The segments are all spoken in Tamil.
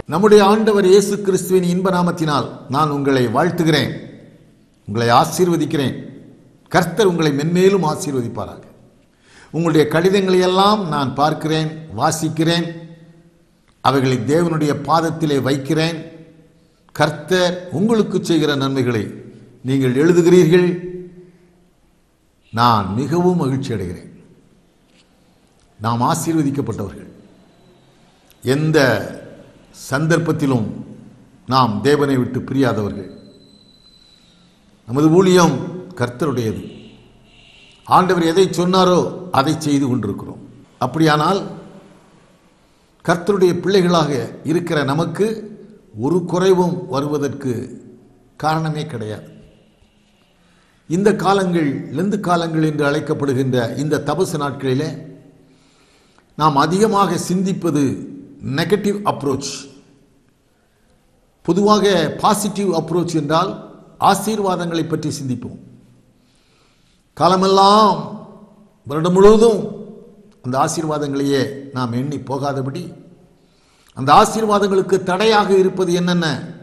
நம்முடைய ஆண்டவர் இயேசு கிறிஸ்துவின் இன்ப நாமத்தினால் நான் உங்களை வாழ்த்துகிறேன் உங்களை ஆசீர்வதிக்கிறேன் கர்த்தர் உங்களை மென்மேலும் ஆசீர்வதிப்பாராக உங்களுடைய கடிதங்களை எல்லாம் நான் பார்க்கிறேன் வாசிக்கிறேன் அவைகளை தேவனுடைய பாதத்திலே வைக்கிறேன் கர்த்தர் உங்களுக்கு செய்கிற நன்மைகளை நீங்கள் எழுதுகிறீர்கள் நான் மிகவும் மகிழ்ச்சி அடைகிறேன் நாம் ஆசீர்வதிக்கப்பட்டவர்கள் எந்த சந்தர்ப்பத்திலும் நாம் தேவனை விட்டு பிரியாதவர்கள் நமது ஊழியம் கர்த்தருடையது ஆண்டவர் எதை சொன்னாரோ அதை செய்து கொண்டிருக்கிறோம் அப்படியானால் கர்த்தருடைய பிள்ளைகளாக இருக்கிற நமக்கு ஒரு குறைவும் வருவதற்கு காரணமே கிடையாது இந்த காலங்கள் லெந்து காலங்கள் என்று அழைக்கப்படுகின்ற இந்த தபசு நாட்களிலே நாம் அதிகமாக சிந்திப்பது நெகட்டிவ் அப்ரோச் பொதுவாக பாசிட்டிவ் அப்ரோச் என்றால் ஆசீர்வாதங்களை பற்றி சிந்திப்போம் காலமெல்லாம் வருடம் முழுவதும் அந்த ஆசீர்வாதங்களையே நாம் எண்ணி போகாதபடி அந்த ஆசீர்வாதங்களுக்கு தடையாக இருப்பது என்னென்ன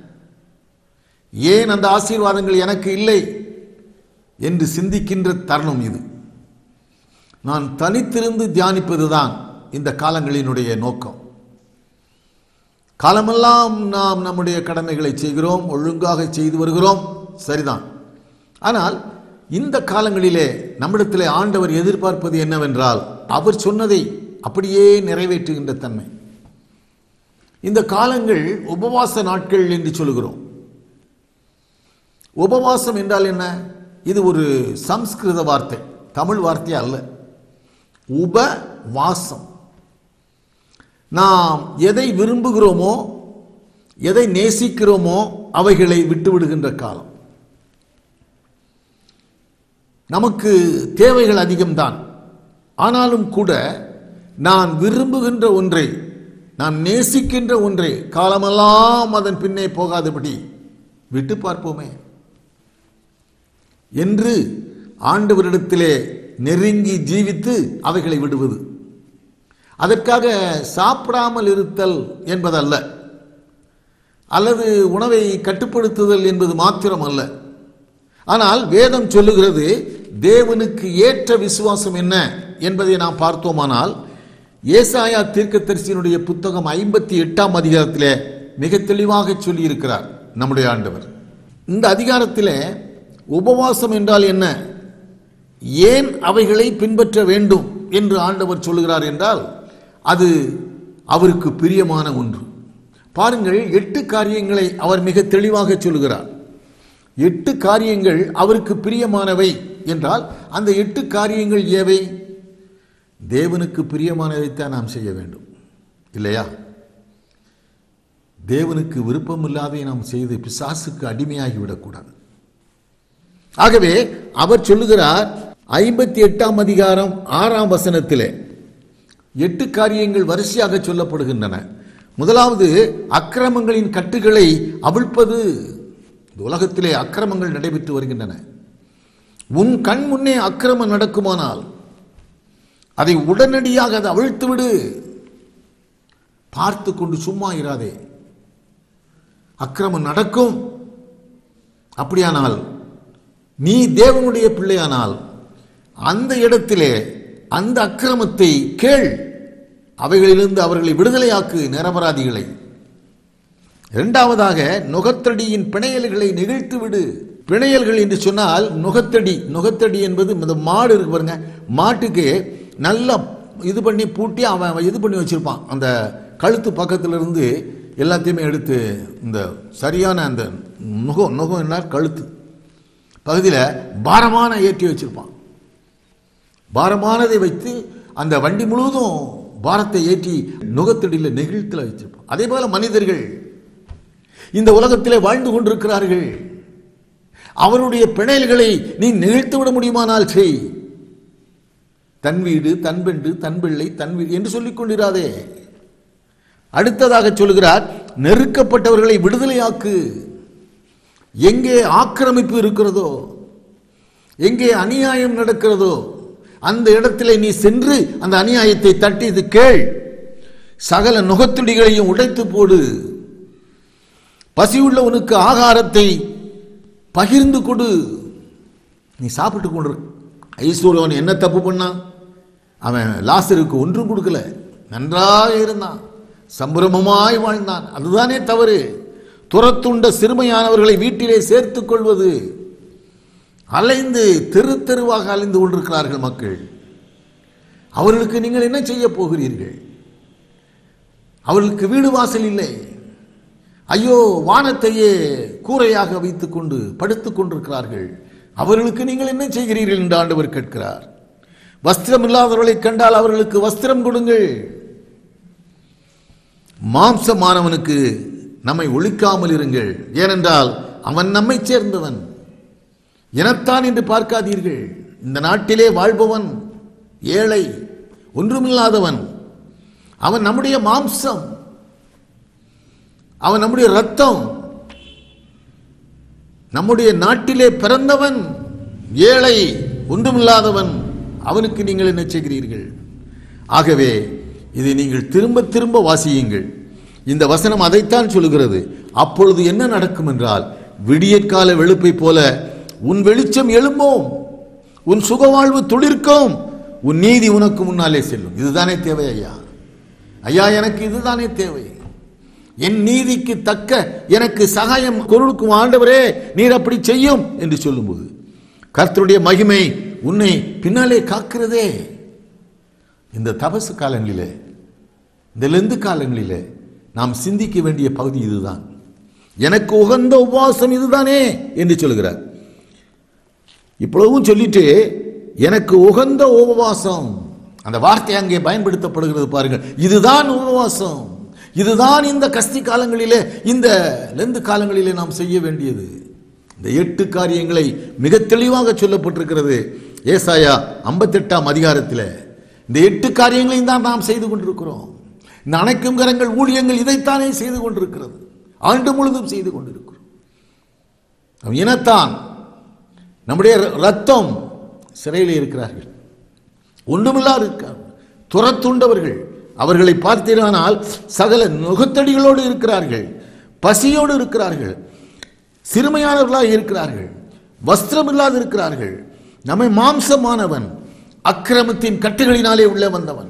ஏன் அந்த ஆசீர்வாதங்கள் எனக்கு இல்லை என்று சிந்திக்கின்ற தருணம் இது நான் தனித்திருந்து தியானிப்பதுதான் இந்த காலங்களினுடைய நோக்கம் காலமெல்லாம் நாம் நம்முடைய கடமைகளை செய்கிறோம் ஒழுங்காக செய்து வருகிறோம் சரிதான் ஆனால் இந்த காலங்களிலே நம்மிடத்திலே ஆண்டவர் எதிர்பார்ப்பது என்னவென்றால் அவர் சொன்னதை அப்படியே நிறைவேற்றுகின்ற தன்மை இந்த காலங்கள் உபவாச நாட்கள் என்று சொல்கிறோம் உபவாசம் என்றால் என்ன இது ஒரு சம்ஸ்கிருத வார்த்தை தமிழ் வார்த்தை அல்ல உபவாசம் நாம் எதை விரும்புகிறோமோ எதை நேசிக்கிறோமோ அவைகளை விட்டுவிடுகின்ற காலம் நமக்கு தேவைகள் அதிகம்தான் ஆனாலும் கூட நான் விரும்புகின்ற ஒன்றை நான் நேசிக்கின்ற ஒன்றை காலமெல்லாம் அதன் பின்னே போகாதபடி விட்டு பார்ப்போமே என்று ஆண்டவரிடத்திலே நெருங்கி ஜீவித்து அவைகளை விடுவது அதற்காக சாப்பிடாமல் இருத்தல் என்பதல்ல அல்லது உணவை கட்டுப்படுத்துதல் என்பது மாத்திரம் அல்ல ஆனால் வேதம் சொல்லுகிறது தேவனுக்கு ஏற்ற விசுவாசம் என்ன என்பதை நாம் பார்த்தோமானால் ஏசாயா தீர்க்கதரிசியினுடைய புத்தகம் ஐம்பத்தி எட்டாம் அதிகாரத்திலே மிக தெளிவாக சொல்லியிருக்கிறார் நம்முடைய ஆண்டவர் இந்த அதிகாரத்திலே உபவாசம் என்றால் என்ன ஏன் அவைகளை பின்பற்ற வேண்டும் என்று ஆண்டவர் சொல்லுகிறார் என்றால் அது அவருக்கு பிரியமான ஒன்று பாருங்கள் எட்டு காரியங்களை அவர் மிக தெளிவாக சொல்லுகிறார் எட்டு காரியங்கள் அவருக்கு பிரியமானவை என்றால் அந்த எட்டு காரியங்கள் ஏவை தேவனுக்கு பிரியமானதைத்தான் நாம் செய்ய வேண்டும் இல்லையா தேவனுக்கு விருப்பமில்லாதை நாம் செய்து பிசாசுக்கு அடிமையாகிவிடக்கூடாது ஆகவே அவர் சொல்லுகிறார் ஐம்பத்தி எட்டாம் அதிகாரம் ஆறாம் வசனத்திலே எட்டு காரியங்கள் வரிசையாக சொல்லப்படுகின்றன முதலாவது அக்கிரமங்களின் கட்டுகளை அவிழ்ப்பது இந்த உலகத்திலே அக்கிரமங்கள் நடைபெற்று வருகின்றன உன் கண் முன்னே அக்கிரமம் நடக்குமானால் அதை உடனடியாக அதை அவிழ்த்து விடு பார்த்து கொண்டு சும்மா இராதே அக்கிரமம் நடக்கும் அப்படியானால் நீ தேவனுடைய பிள்ளையானால் அந்த இடத்திலே அந்த அக்கிரமத்தை கேள் அவைகளிலிருந்து அவர்களை விடுதலையாக்கு நிரபராதிகளை இரண்டாவதாக நுகத்தடியின் பிணையல்களை நெகிழ்த்து விடு பிணையல்கள் என்று சொன்னால் நுகத்தடி நுகத்தடி என்பது இந்த மாடு இருக்கு பாருங்க மாட்டுக்கு நல்லா இது பண்ணி பூட்டி அவன் அவன் இது பண்ணி வச்சிருப்பான் அந்த கழுத்து பக்கத்துல இருந்து எல்லாத்தையுமே எடுத்து இந்த சரியான அந்த நுகம் நுகம் என்ன கழுத்து பகுதியில் பாரமான ஏற்றி வச்சிருப்பான் பாரமானதை வைத்து அந்த வண்டி முழுவதும் பாரத்தை ஏற்றி நுகத்தடியில் நெகிழ்த்தில் வச்சிருப்பான் அதே போல மனிதர்கள் இந்த உலகத்திலே வாழ்ந்து கொண்டிருக்கிறார்கள் அவருடைய பிணையல்களை நீ நிகழ்த்து விட முடியுமானால் செய் தன் வீடு தன் பெண்டு தன் பிள்ளை தன் வீடு என்று சொல்லிக் கொண்டிராதே அடுத்ததாக சொல்கிறார் நெருக்கப்பட்டவர்களை விடுதலையாக்கு எங்கே ஆக்கிரமிப்பு இருக்கிறதோ எங்கே அநியாயம் நடக்கிறதோ அந்த இடத்திலே நீ சென்று அந்த அநியாயத்தை தட்டி இது கேள் சகல நுகத்துடிகளையும் உடைத்து போடு பசி உள்ளவனுக்கு ஆகாரத்தை பகிர்ந்து கொடு நீ சாப்பிட்டு கொண்டு ஐஸ்வர்யவன் என்ன தப்பு பண்ணான் அவன் லாசருக்கு ஒன்றும் கொடுக்கல நன்றாக இருந்தான் சம்பிரமமாய் வாழ்ந்தான் அதுதானே தவறு துரத்துண்ட சிறுமையானவர்களை வீட்டிலே சேர்த்துக் கொள்வது அலைந்து தெரு தெருவாக அலைந்து கொண்டிருக்கிறார்கள் மக்கள் அவர்களுக்கு நீங்கள் என்ன செய்ய போகிறீர்கள் அவர்களுக்கு வீடு வாசல் இல்லை ஐயோ வானத்தையே கூரையாக வைத்துக்கொண்டு படுத்துக் கொண்டிருக்கிறார்கள் அவர்களுக்கு நீங்கள் என்ன செய்கிறீர்கள் என்று ஆண்டவர் கேட்கிறார் வஸ்திரம் இல்லாதவர்களை கண்டால் அவர்களுக்கு வஸ்திரம் கொடுங்கள் மாம்சமானவனுக்கு நம்மை ஒழிக்காமல் இருங்கள் ஏனென்றால் அவன் நம்மை சேர்ந்தவன் எனத்தான் என்று பார்க்காதீர்கள் இந்த நாட்டிலே வாழ்பவன் ஏழை ஒன்றுமில்லாதவன் அவன் நம்முடைய மாம்சம் அவன் நம்முடைய ரத்தம் நம்முடைய நாட்டிலே பிறந்தவன் ஏழை ஒன்றுமில்லாதவன் அவனுக்கு நீங்கள் என்ன செய்கிறீர்கள் ஆகவே இதை நீங்கள் திரும்ப திரும்ப வாசியுங்கள் இந்த வசனம் அதைத்தான் சொல்லுகிறது அப்பொழுது என்ன நடக்கும் என்றால் விடியற்கால வெளுப்பை போல உன் வெளிச்சம் எழும்போம் உன் சுகவாழ்வு துளிர்க்கும் உன் நீதி உனக்கு முன்னாலே செல்லும் இதுதானே தேவை ஐயா ஐயா எனக்கு இதுதானே தேவை என் நீதிக்கு தக்க எனக்கு சகாயம் கொடுக்கும் ஆண்டவரே நீர் அப்படி செய்யும் என்று சொல்லும்போது கர்த்தருடைய மகிமை உன்னை பின்னாலே காக்கிறதே இந்த தபசு காலங்களிலே இந்த லெந்து காலங்களிலே நாம் சிந்திக்க வேண்டிய பகுதி இதுதான் எனக்கு உகந்த உபவாசம் இதுதானே என்று சொல்கிறார் இப்பொழுதும் சொல்லிட்டு எனக்கு உகந்த உபவாசம் அந்த வார்த்தை அங்கே பயன்படுத்தப்படுகிறது பாருங்கள் இதுதான் உபவாசம் இதுதான் இந்த கஸ்தி காலங்களிலே இந்த லெந்து காலங்களிலே நாம் செய்ய வேண்டியது இந்த எட்டு காரியங்களை மிக தெளிவாக சொல்லப்பட்டிருக்கிறது ஏசாயா ஐம்பத்தெட்டாம் அதிகாரத்தில் இந்த எட்டு காரியங்களையும் தான் நாம் செய்து கொண்டிருக்கிறோம் இந்த அணைக்கும் கரங்கள் ஊழியங்கள் இதைத்தானே செய்து கொண்டிருக்கிறது ஆண்டு முழுதும் செய்து கொண்டிருக்கிறோம் நம் இனத்தான் நம்முடைய ரத்தம் சிறையில் இருக்கிறார்கள் ஒன்றுமில்லாது இருக்கார் துரத்துண்டவர்கள் அவர்களை பார்த்தீரானால் சகல நுகத்தடிகளோடு இருக்கிறார்கள் பசியோடு இருக்கிறார்கள் சிறுமையானவர்களாக இருக்கிறார்கள் வஸ்திரம் இல்லாது இருக்கிறார்கள் நம்மை மாம்சமானவன் அக்கிரமத்தின் கட்டுகளினாலே உள்ளே வந்தவன்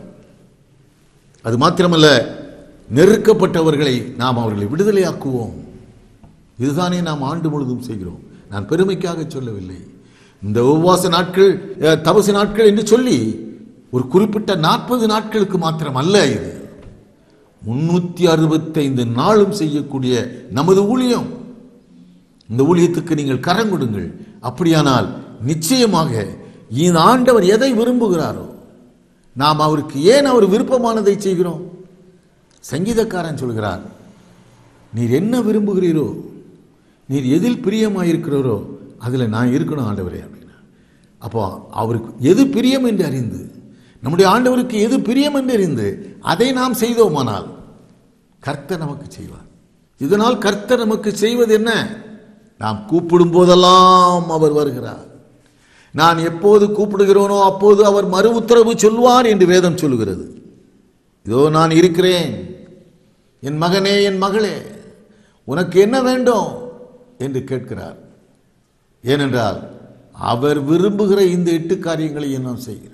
அது மாத்திரமல்ல நெருக்கப்பட்டவர்களை நாம் அவர்களை விடுதலையாக்குவோம் இதுதானே நாம் ஆண்டு முழுதும் செய்கிறோம் நான் பெருமைக்காக சொல்லவில்லை இந்த உபவாச நாட்கள் அஹ், தபசு நாட்கள் என்று சொல்லி ஒரு குறிப்பிட்ட நாற்பது நாட்களுக்கு மாத்திரம் அல்ல இது முன்னூத்தி அறுபத்தைந்து நாளும் செய்யக்கூடிய நமது ஊழியம் இந்த ஊழியத்துக்கு நீங்கள் கரம் கொடுங்கள் அப்படியானால் நிச்சயமாக இந்த ஆண்டவர் எதை விரும்புகிறாரோ நாம் அவருக்கு ஏன் அவர் விருப்பமானதை செய்கிறோம் சங்கீதக்காரன் சொல்கிறார் நீர் என்ன விரும்புகிறீரோ நீர் எதில் பிரியமாயிருக்கிறீரோ அதில் நான் இருக்கணும் ஆண்டவரே அப்படின்னா அப்போ அவருக்கு எது பிரியம் என்று அறிந்து நம்முடைய ஆண்டவருக்கு எது பிரியம் என்று அறிந்து அதை நாம் செய்தோமானால் கர்த்தர் நமக்கு செய்வார் இதனால் கர்த்தர் நமக்கு செய்வது என்ன நாம் கூப்பிடும் போதெல்லாம் அவர் வருகிறார் நான் எப்போது கூப்பிடுகிறோனோ அப்போது அவர் மறு உத்தரவு சொல்வார் என்று வேதம் சொல்லுகிறது இதோ நான் இருக்கிறேன் என் மகனே என் மகளே உனக்கு என்ன வேண்டும் என்று கேட்கிறார் ஏனென்றால் அவர் விரும்புகிற இந்த எட்டு காரியங்களை நாம் செய்கிறோம்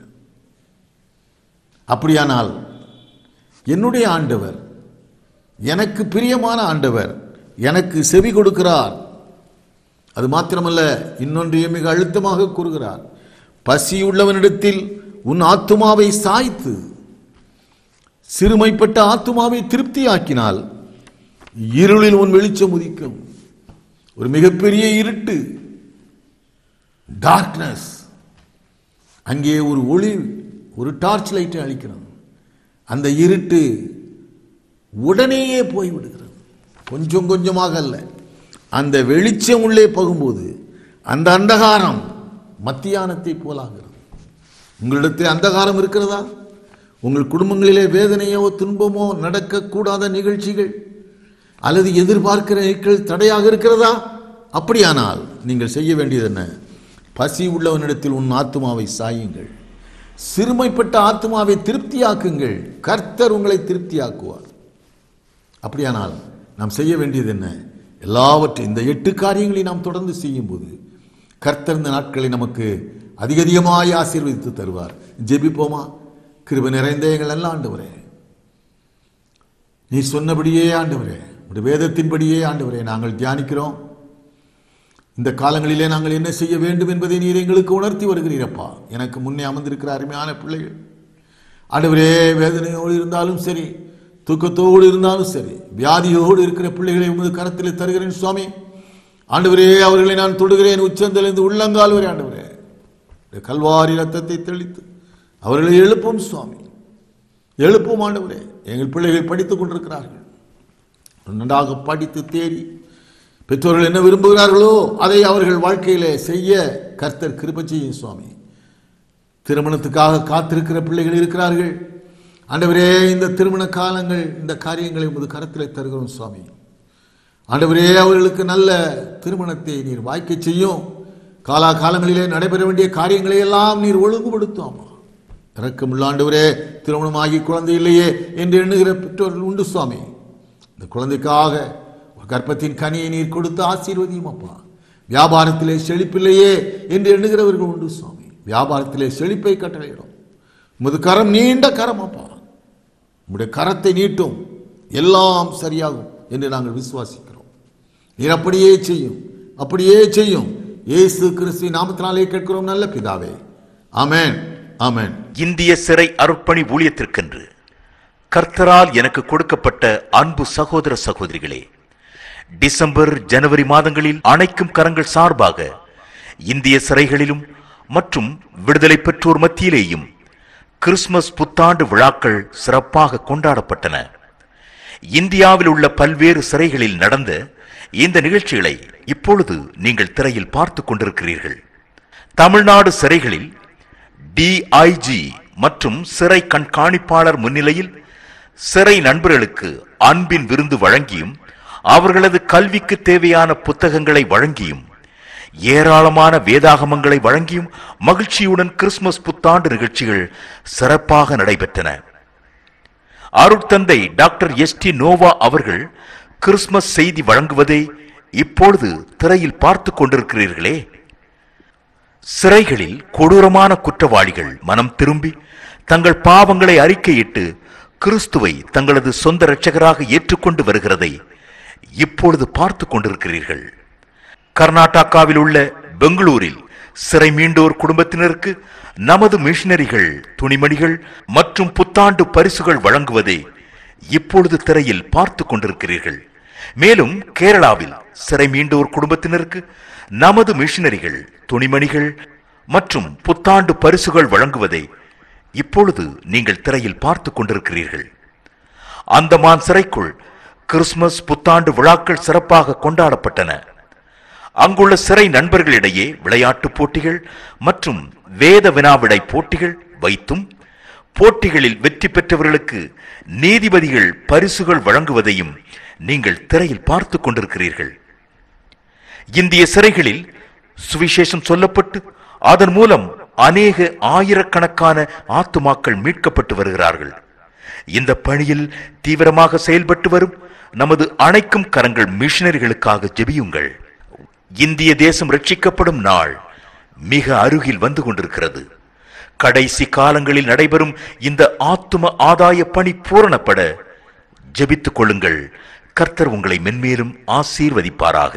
அப்படியானால் என்னுடைய ஆண்டவர் எனக்கு பிரியமான ஆண்டவர் எனக்கு செவி கொடுக்கிறார் அது மாத்திரமல்ல இன்னொன்றையும் மிக அழுத்தமாக கூறுகிறார் பசி உள்ளவனிடத்தில் உன் ஆத்துமாவை சாய்த்து சிறுமைப்பட்ட ஆத்துமாவை திருப்தியாக்கினால் இருளில் உன் வெளிச்சம் உதிக்கும் ஒரு மிகப்பெரிய இருட்டு டார்க்னஸ் அங்கே ஒரு ஒளி ஒரு டார்ச் லைட்டை அளிக்கிறது அந்த இருட்டு உடனேயே போய்விடுகிறது கொஞ்சம் கொஞ்சமாக அல்ல அந்த வெளிச்சம் உள்ளே போகும்போது அந்த அந்தகாரம் மத்தியானத்தை போலாகிறது உங்களிடத்தில் அந்தகாரம் இருக்கிறதா உங்கள் குடும்பங்களிலே வேதனையோ துன்பமோ நடக்கக்கூடாத நிகழ்ச்சிகள் அல்லது எதிர்பார்க்கிற நிகழ்ச்சிகள் தடையாக இருக்கிறதா அப்படியானால் நீங்கள் செய்ய வேண்டியது என்ன பசி உள்ளவனிடத்தில் உன் ஆத்துமாவை சாயுங்கள் சிறுமைப்பட்ட ஆத்துமாவை திருப்தியாக்குங்கள் கர்த்தர் உங்களை திருப்தியாக்குவார் அப்படியானால் நாம் செய்ய வேண்டியது என்ன எல்லாவற்றையும் இந்த எட்டு காரியங்களை நாம் தொடர்ந்து செய்யும்போது கர்த்தர் இந்த நாட்களை நமக்கு அதிக அதிகமாய் ஆசீர்வதித்து தருவார் ஜெபிப்போமா கிருபை நிறைந்த எங்கள் நல்ல ஆண்டவரே நீ சொன்னபடியே ஆண்டவரே உடைய வேதத்தின்படியே ஆண்டவரே நாங்கள் தியானிக்கிறோம் இந்த காலங்களிலே நாங்கள் என்ன செய்ய வேண்டும் என்பதை நீர் எங்களுக்கு உணர்த்தி வருகிறீரப்பா எனக்கு முன்னே அமர்ந்திருக்கிற அருமையான பிள்ளைகள் ஆண்டவரே வேதனையோடு இருந்தாலும் சரி தூக்கத்தோடு இருந்தாலும் சரி வியாதியோடு இருக்கிற பிள்ளைகளை உமது கரத்தில் தருகிறேன் சுவாமி ஆண்டவரே அவர்களை நான் தொடுகிறேன் உச்சந்திலிருந்து உள்ளங்கால் வரை ஆண்டவரே உடைய கல்வாரி ரத்தத்தை தெளித்து அவர்களை எழுப்பும் சுவாமி எழுப்பும் ஆண்டவரே எங்கள் பிள்ளைகள் படித்துக் கொண்டிருக்கிறார்கள் நன்றாக படித்து தேடி பெற்றோர்கள் என்ன விரும்புகிறார்களோ அதை அவர்கள் வாழ்க்கையிலே செய்ய கர்த்தர் கிருபை செய்யும் சுவாமி திருமணத்துக்காக காத்திருக்கிற பிள்ளைகள் இருக்கிறார்கள் ஆண்டவரே இந்த திருமண காலங்கள் இந்த காரியங்களை உமது கரத்திலே தருகிறோம் சுவாமி ஆண்டவரே அவர்களுக்கு நல்ல திருமணத்தை நீர் வாய்க்க செய்யும் காலா காலங்களிலே நடைபெற வேண்டிய காரியங்களை எல்லாம் நீர் ஒழுங்குபடுத்தும் இறக்கமுள்ள ஆண்டவரே திருமணமாகி குழந்தை இல்லையே என்று எண்ணுகிற பெற்றோர்கள் உண்டு சுவாமி இந்த குழந்தைக்காக ஒரு கர்ப்பத்தின் கனியை நீர் கொடுத்து ஆசீர்வதியும் அப்பா வியாபாரத்திலே செழிப்பில்லையே என்று எண்ணுகிறவர்கள் உண்டு சுவாமி வியாபாரத்திலே செழிப்பை கட்டளையிடும் உமது கரம் நீண்ட கரம் அப்பா உம்முடைய கரத்தை நீட்டும் எல்லாம் சரியாகும் என்று நாங்கள் விசுவாசிக்கிறோம் நீர் அப்படியே செய்யும் அப்படியே செய்யும் இயேசு கிறிஸ்துவின் நாமத்தினாலே கேட்கிறோம் நல்ல பிதாவே ஆமென் ஆமென் இந்திய சிறை அர்ப்பணி ஊழியத்திற்கென்று கர்த்தரால் எனக்கு கொடுக்கப்பட்ட அன்பு சகோதர சகோதரிகளே டிசம்பர் ஜனவரி மாதங்களில் அணைக்கும் கரங்கள் சார்பாக இந்திய சிறைகளிலும் மற்றும் விடுதலை பெற்றோர் மத்தியிலேயும் கிறிஸ்துமஸ் புத்தாண்டு விழாக்கள் சிறப்பாக கொண்டாடப்பட்டன இந்தியாவில் உள்ள பல்வேறு சிறைகளில் நடந்த இந்த நிகழ்ச்சிகளை இப்பொழுது நீங்கள் திரையில் பார்த்துக் கொண்டிருக்கிறீர்கள் தமிழ்நாடு சிறைகளில் டிஐஜி மற்றும் சிறை கண்காணிப்பாளர் முன்னிலையில் சிறை நண்பர்களுக்கு அன்பின் விருந்து வழங்கியும் அவர்களது கல்விக்கு தேவையான புத்தகங்களை வழங்கியும் ஏராளமான வேதாகமங்களை வழங்கியும் மகிழ்ச்சியுடன் கிறிஸ்துமஸ் புத்தாண்டு நிகழ்ச்சிகள் சிறப்பாக நடைபெற்றன அருட்தந்தை டாக்டர் எஸ் டி நோவா அவர்கள் கிறிஸ்துமஸ் செய்தி வழங்குவதை இப்பொழுது திரையில் பார்த்துக் கொண்டிருக்கிறீர்களே சிறைகளில் கொடூரமான குற்றவாளிகள் மனம் திரும்பி தங்கள் பாவங்களை அறிக்கையிட்டு கிறிஸ்துவை தங்களது சொந்த இரட்சகராக ஏற்றுக்கொண்டு வருகிறதை இப்பொழுது பார்த்துக் கொண்டிருக்கிறீர்கள் கர்நாடகாவில் உள்ள பெங்களூரில் சிறை மீண்டோர் குடும்பத்தினருக்கு நமது மிஷனரிகள் துணிமணிகள் மற்றும் புத்தாண்டு பரிசுகள் வழங்குவதை இப்பொழுது திரையில் பார்த்துக் கொண்டிருக்கிறீர்கள் மேலும் கேரளாவில் சிறை மீண்டோர் குடும்பத்தினருக்கு நமது மிஷனரிகள் துணிமணிகள் மற்றும் புத்தாண்டு பரிசுகள் வழங்குவதை இப்பொழுது நீங்கள் திரையில் பார்த்துக் கொண்டிருக்கிறீர்கள் அந்தமான் சிறைக்குள் கிறிஸ்துமஸ் புத்தாண்டு விழாக்கள் சிறப்பாக கொண்டாடப்பட்டன அங்குள்ள சிறை நண்பர்களிடையே விளையாட்டுப் போட்டிகள் மற்றும் வேத வினாவிடை போட்டிகள் வைத்தும் போட்டிகளில் வெற்றி பெற்றவர்களுக்கு நீதிபதிகள் பரிசுகள் வழங்குவதையும் நீங்கள் திரையில் பார்த்துக் கொண்டிருக்கிறீர்கள் இந்திய சிறைகளில் சுவிசேஷம் சொல்லப்பட்டு அதன் மூலம் அநேக ஆயிரக்கணக்கான ஆத்துமாக்கள் மீட்கப்பட்டு வருகிறார்கள் இந்த பணியில் தீவிரமாக செயல்பட்டு வரும் நமது அணைக்கும் கரங்கள் மிஷனரிகளுக்காக ஜெபியுங்கள் இந்திய தேசம் ரட்சிக்கப்படும் நாள் மிக அருகில் வந்து கொண்டிருக்கிறது கடைசி காலங்களில் நடைபெறும் இந்த ஆத்தும ஆதாய பணி பூரணப்பட ஜெபித்துக் கொள்ளுங்கள் கர்த்தர் உங்களை மென்மேலும் ஆசீர்வதிப்பாராக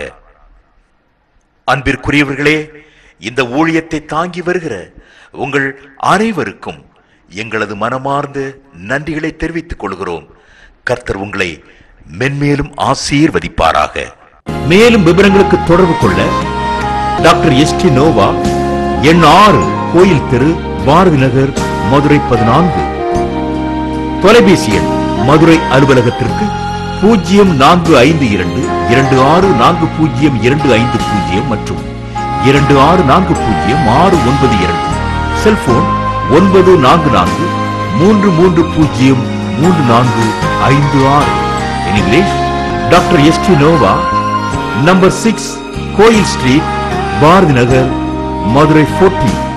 அன்பிற்குரியவர்களே இந்த ஊழியத்தை தாங்கி வருகிற உங்கள் அனைவருக்கும் எங்களது மனமார்ந்த நன்றிகளை தெரிவித்துக் கொள்கிறோம் கர்த்தர் உங்களை மென்மேலும் ஆசீர்வதிப்பாராக மேலும் விவரங்களுக்கு தொடர்பு கொள்ள டாக்டர் எஸ் டி நோவா எண் ஆறு கோயில் தெரு பாரதி நகர் மதுரை பதினான்கு தொலைபேசி எண் மதுரை அலுவலகத்திற்கு பூஜ்ஜியம் நான்கு ஐந்து இரண்டு இரண்டு ஆறு நான்கு பூஜ்ஜியம் இரண்டு ஐந்து பூஜ்ஜியம் மற்றும் இரண்டு ஆறு நான்கு பூஜ்ஜியம் ஆறு ஒன்பது இரண்டு செல்போன் ஒன்பது நான்கு நான்கு மூன்று மூன்று பூஜ்ஜியம் மூன்று நான்கு ஐந்து ஆறு in English doctor S T Nova number six கோயில் ஸ்ட்ரீட் பாரதி நகர் மதுரை 14